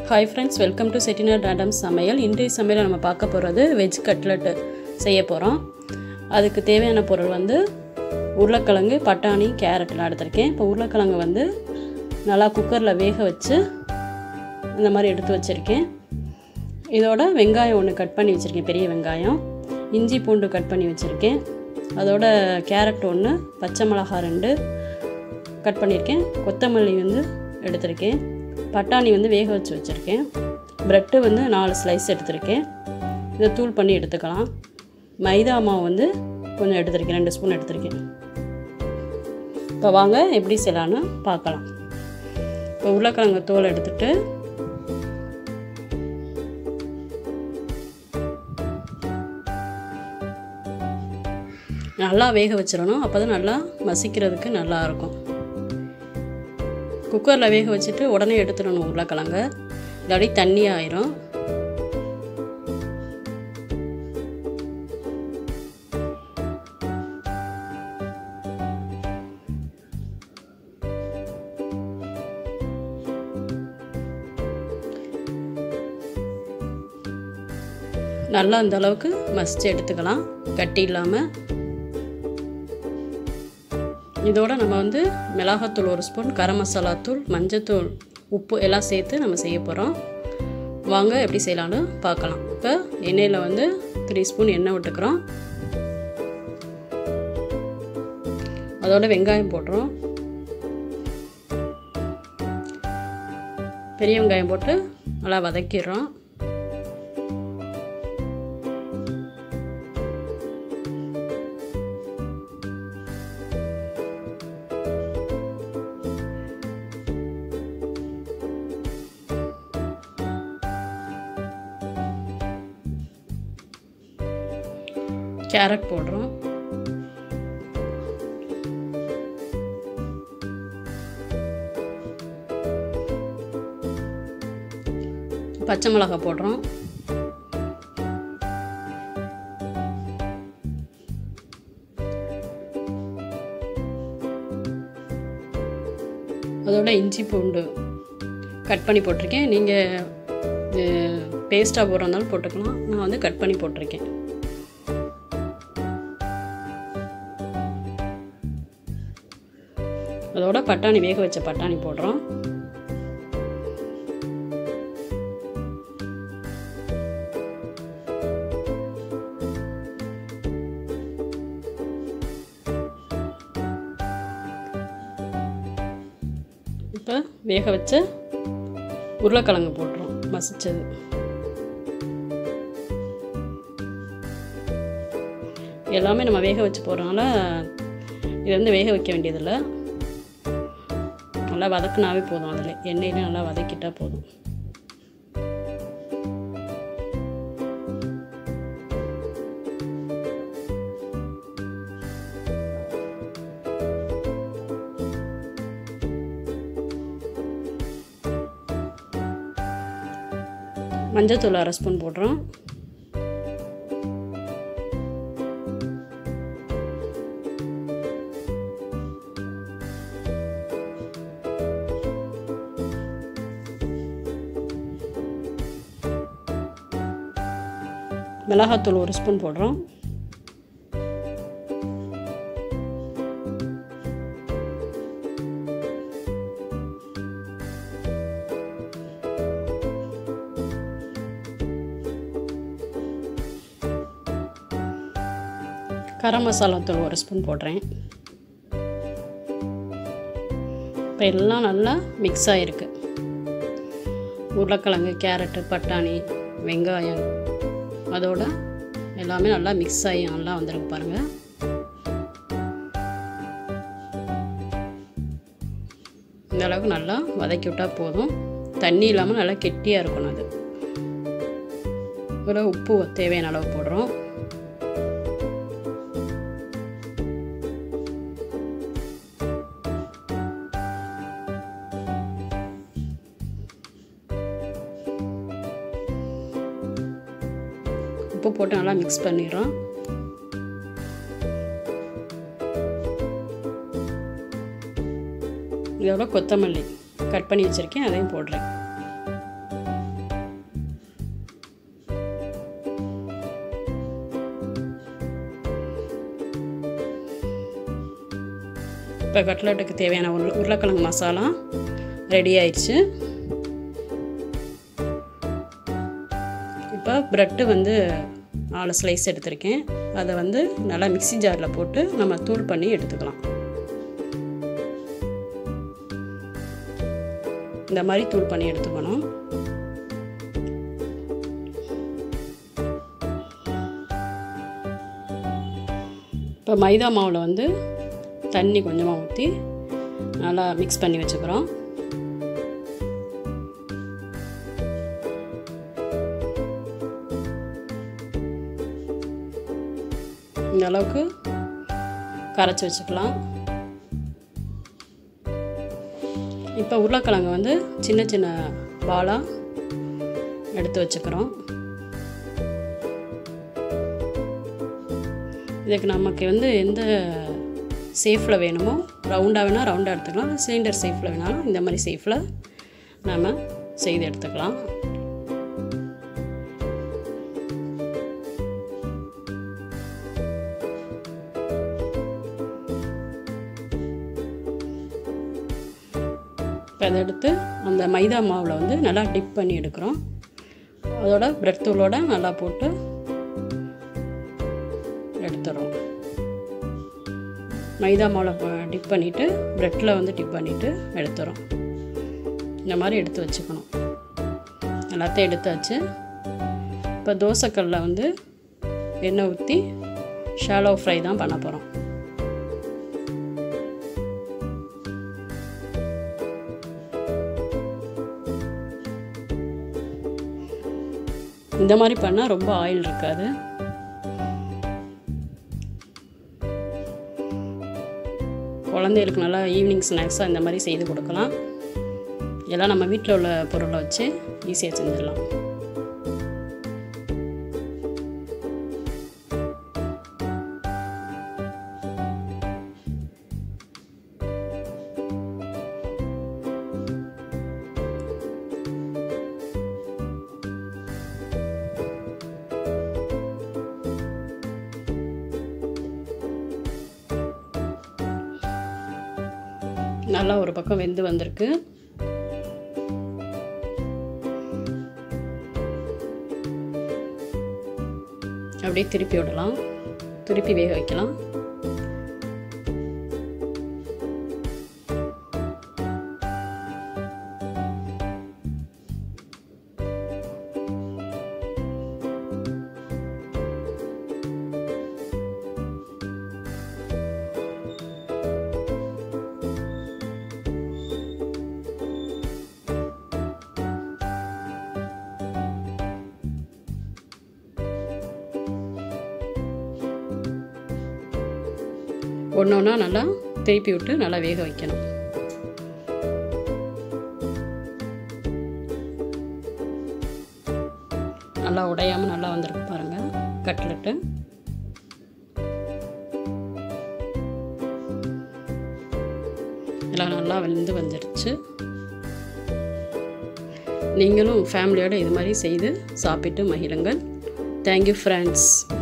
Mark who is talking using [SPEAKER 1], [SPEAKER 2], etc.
[SPEAKER 1] hi friends welcome to Chettinad ஆடம் சமையல் இன்றைய சமையலை நம்ம பார்க்க போகிறது வெஜ் கட்லெட்டு செய்ய போகிறோம் அதுக்கு தேவையான பொருள் வந்து உருளைக்கிழங்கு பட்டாணி கேரட்லாம் எடுத்திருக்கேன் இப்போ உருளைக்கிழங்கு வந்து நல்லா குக்கரில் வேக வச்சு இந்த மாதிரி எடுத்து வச்சுருக்கேன் இதோட வெங்காயம் ஒன்று கட் பண்ணி வச்சுருக்கேன் பெரிய வெங்காயம் இஞ்சி பூண்டு கட் பண்ணி வச்சுருக்கேன் அதோட கேரட் ஒன்று பச்சை மிளகாய் ரெண்டு கட் பண்ணியிருக்கேன் கொத்தமல்லி வந்து எடுத்திருக்கேன் பட்டாணி வந்து வேக வச்சு வச்சுருக்கேன் ப்ரெட்டு வந்து நாலு ஸ்லைஸ் எடுத்திருக்கேன் இதை தூள் பண்ணி எடுத்துக்கலாம் மைதா மாவு வந்து கொஞ்சம் எடுத்திருக்கேன் ரெண்டு ஸ்பூன் எடுத்திருக்கேன் இப்போ வாங்க எப்படி செய்யலான்னு பார்க்கலாம் இப்போ உருளைக்கிழங்கு தோல் எடுத்துட்டு நல்லா வேக வச்சிடணும் அப்போ தான் நல்லா மசிக்கிறதுக்கு நல்லா இருக்கும் குக்கரில் வேக வச்சுட்டு உடனே எடுத்துடணும் உருளைக்கிழங்க இல்லாட்டி தண்ணி ஆயிரும் நல்லா அந்த அளவுக்கு மசித்து எடுத்துக்கலாம் கட்டி இல்லாமல் இதோட நம்ம வந்து மிளகாத்தூள் ஒரு ஸ்பூன் கரம் மசாலா தூள் மஞ்சத்தூள் உப்பு எல்லாம் சேர்த்து நம்ம செய்ய போகிறோம் வாங்க எப்படி செய்யலான்னு பார்க்கலாம் இப்போ எண்ணெயில் வந்து த்ரீ ஸ்பூன் எண்ணெய் விட்டுக்கிறோம் அதோட வெங்காயம் போட்டுறோம் பெரிய வெங்காயம் போட்டு நல்லா வதக்கிடுறோம் கேரட் போடுறோம் பச்சை மிளகாய் போடுறோம் அதோட இஞ்சி பூண்டு கட் பண்ணி போட்டிருக்கேன் நீங்கள் பேஸ்ட்டாக போடுறதுனாலும் போட்டுக்கலாம் நான் வந்து கட் பண்ணி போட்டிருக்கேன் அதோட பட்டாணி வேக வச்ச பட்டாணி போடுறோம் இப்போ வேக வச்ச உருளைக்கிழங்கு போட்டுறோம் மசிச்சது எல்லாமே நம்ம வேக வச்சு போகிறனால இது வந்து வேக வைக்க வேண்டியதில்லை நல்லா வதக்குனாவே போதும் அதில் எண்ணெயில நல்லா வதக்கிட்டால் போதும் மஞ்சத்தூள் அரை ஸ்பூன் போடுறோம் மிளகாத்தூள் ஒரு ஸ்பூன் போடுறோம் கரம் மசாலா தூள் ஒரு ஸ்பூன் போடுறேன் இப்போ எல்லாம் நல்லா மிக்ஸ் ஆகிருக்கு உருளைக்கிழங்கு கேரட்டு பட்டாணி வெங்காயம் அதோட எல்லாமே நல்லா மிக்ஸ் ஆகி நல்லா வந்திருக்கு பாருங்கள் இந்த அளவுக்கு நல்லா வதக்கி விட்டால் போதும் தண்ணி இல்லாமல் நல்லா கெட்டியாக இருக்கணும் அது ஒரு உப்பு தேவையான அளவு போடுறோம் உப்பு போட்டு நல்லா மிக்ஸ் பண்ணிடுறோம் இதோட கொத்தமல்லி கட் பண்ணி வச்சுருக்கேன் அதையும் போடுறேன் இப்போ கட்லெட்டுக்கு தேவையான உருளை உருளைக்கிழங்கு மசாலா ரெடி ஆயிடுச்சு இப்போ ப்ரெட்டு வந்து நாலு ஸ்லைஸ் எடுத்திருக்கேன் அதை வந்து நல்லா மிக்ஸி ஜாரில் போட்டு நம்ம தூள் பண்ணி எடுத்துக்கலாம் இந்த மாதிரி தூள் பண்ணி எடுத்துக்கணும் இப்போ மைதா மாவில் வந்து தண்ணி கொஞ்சமாக ஊற்றி நல்லா மிக்ஸ் பண்ணி வச்சுக்கிறோம் இந்த அளவுக்கு கரைச்சி வச்சுக்கலாம் இப்போ உருளைக்கிழங்கு வந்து சின்ன சின்ன பாலாக எடுத்து வச்சுக்கிறோம் இதுக்கு நமக்கு வந்து எந்த சேஃபில் வேணுமோ ரவுண்டாக வேணால் ரவுண்டாக எடுத்துக்கலாம் சிலிண்டர் சேஃபில் வேணாலும் இந்த மாதிரி சேஃபில் நாம் செய்து எடுத்துக்கலாம் இப்போ அதை எடுத்து அந்த மைதா மாவில் வந்து நல்லா டிப் பண்ணி எடுக்கிறோம் அதோட பிரெட் தூளோட நல்லா போட்டு எடுத்துறோம் மைதா மாவில் டிப் பண்ணிவிட்டு ப்ரெட்டில் வந்து டிப் பண்ணிவிட்டு எடுத்துறோம் இந்த மாதிரி எடுத்து வச்சுக்கணும் எல்லாத்தையும் எடுத்தாச்சு இப்போ தோசைக்கல்லில் வந்து எண்ணெய் ஊற்றி ஷாலோ ஃப்ரை தான் பண்ண போகிறோம் இந்த மாதிரி பண்ணால் ரொம்ப ஆயில் இருக்காது குழந்தைகளுக்கு நல்லா ஈவினிங் ஸ்நாக்ஸாக இந்த மாதிரி செய்து கொடுக்கலாம் எல்லாம் நம்ம வீட்டில் உள்ள பொருளை வச்சு ஈஸியாக செஞ்சிடலாம் நல்லா ஒரு பக்கம் வெந்து வந்திருக்கு அப்படியே திருப்பி விடலாம் திருப்பி வேக வைக்கலாம் ஒன்று ஒன்றா நல்லா திருப்பி விட்டு நல்லா வேக வைக்கணும் நல்லா உடையாமல் நல்லா வந்திருக்கு பாருங்கள் கட்லெட்டு எல்லாம் நல்லா வெந்து வந்துடுச்சு நீங்களும் ஃபேமிலியோடு இது மாதிரி செய்து சாப்பிட்டு மகிழுங்கள் தேங்க்யூ ஃப்ரெண்ட்ஸ்